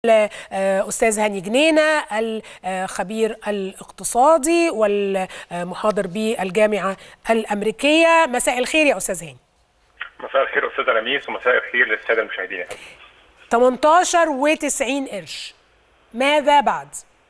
الأستاذ هاني جنينة الخبير الاقتصادي والمحاضر بالجامعة الأمريكية مساء الخير يا أستاذ هاني مساء الخير أستاذ لميس ومساء الخير للسادة المشاهدين 18 و90 قرش ماذا بعد؟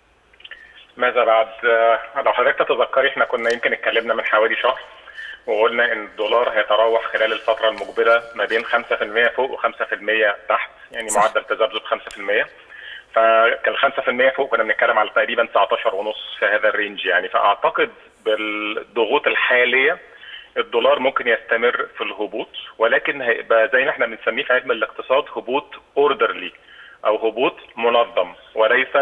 ماذا بعد؟ لو حضرتك تتذكري احنا كنا يمكن اتكلمنا من حوالي شهر وقلنا ان الدولار هيتراوح خلال الفترة المقبلة ما بين 5% فوق و5% تحت يعني صح. معدل تذبذب 5% فكان 5% فوق كنا بنتكلم على تقريبا 19 ونص في هذا الرينج يعني فاعتقد بالضغوط الحاليه الدولار ممكن يستمر في الهبوط ولكن هيبقى زي ما احنا بنسميه في علم الاقتصاد هبوط اوردرلي او هبوط منظم وليس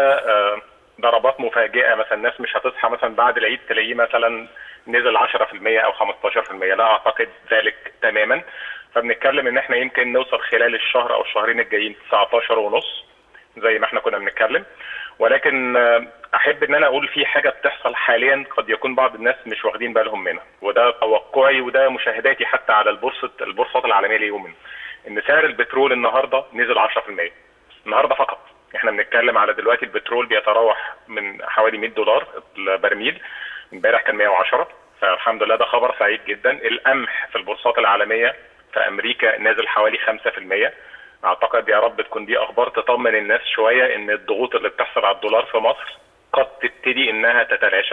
ضربات مفاجئه مثلا الناس مش هتصحى مثلا بعد العيد تلاقيه مثلا نزل 10% او 15% لا اعتقد ذلك تماما فبنتكلم ان احنا يمكن نوصل خلال الشهر او الشهرين الجايين 19 ونص زي ما احنا كنا بنتكلم ولكن احب ان انا اقول في حاجه بتحصل حاليا قد يكون بعض الناس مش واخدين بالهم منها وده توقعي وده مشاهداتي حتى على البورصه البورصات العالميه اليوم ان سعر البترول النهارده نزل 10% النهارده فقط احنا بنتكلم على دلوقتي البترول بيتراوح من حوالي 100 دولار البرميل امبارح كان 110 فالحمد لله ده خبر سعيد جدا القمح في البورصات العالميه في امريكا نازل حوالي 5% اعتقد يا رب تكون دي اخبار تطمن الناس شويه ان الضغوط اللي بتحصل على الدولار في مصر قد تبتدي انها تتلاشى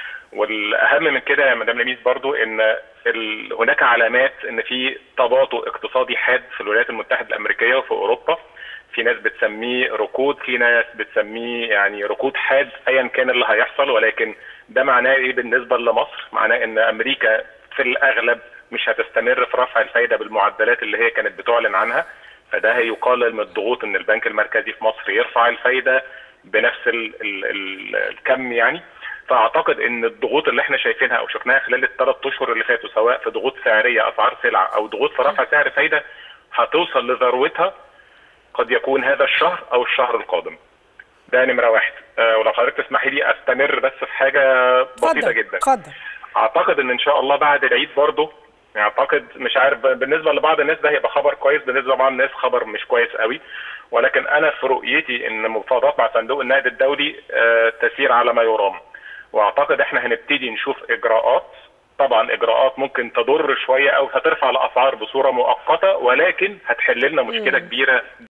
والاهم من كده يا مدام لميس برضو ان ال... هناك علامات ان في تباطؤ اقتصادي حاد في الولايات المتحده الامريكيه وفي اوروبا في ناس بتسميه ركود في ناس بتسميه يعني ركود حاد ايا كان اللي هيحصل ولكن ده معناه ايه بالنسبه لمصر معناه ان امريكا في الاغلب مل هتستمر في رفع الفايده بالمعدلات اللي هي كانت بتعلن عنها فده هيقلل من الضغوط ان البنك المركزي في مصر يرفع الفايده بنفس ال ال ال الكم يعني فاعتقد ان الضغوط اللي احنا شايفينها او شفناها خلال الثلاث اشهر اللي فاتوا سواء في ضغوط سعريه اسعار سلع او ضغوط في رفع سعر فايده هتوصل لذروتها قد يكون هذا الشهر او الشهر القادم ده نمره واحد أه ولو حضرتك تسمحي لي استمر بس في حاجه بسيطه فضل. جدا فضل. اعتقد ان ان شاء الله بعد العيد برضه يعني اعتقد مش عارف بالنسبه لبعض الناس ده هيبقى خبر كويس بالنسبه لبعض الناس خبر مش كويس قوي ولكن انا في رؤيتي ان مفاوضات مع صندوق النقد الدولي آه تسير على ما يرام واعتقد احنا هنبتدي نشوف اجراءات طبعا اجراءات ممكن تضر شويه او هترفع الاسعار بصوره مؤقته ولكن هتحل لنا مشكله كبيره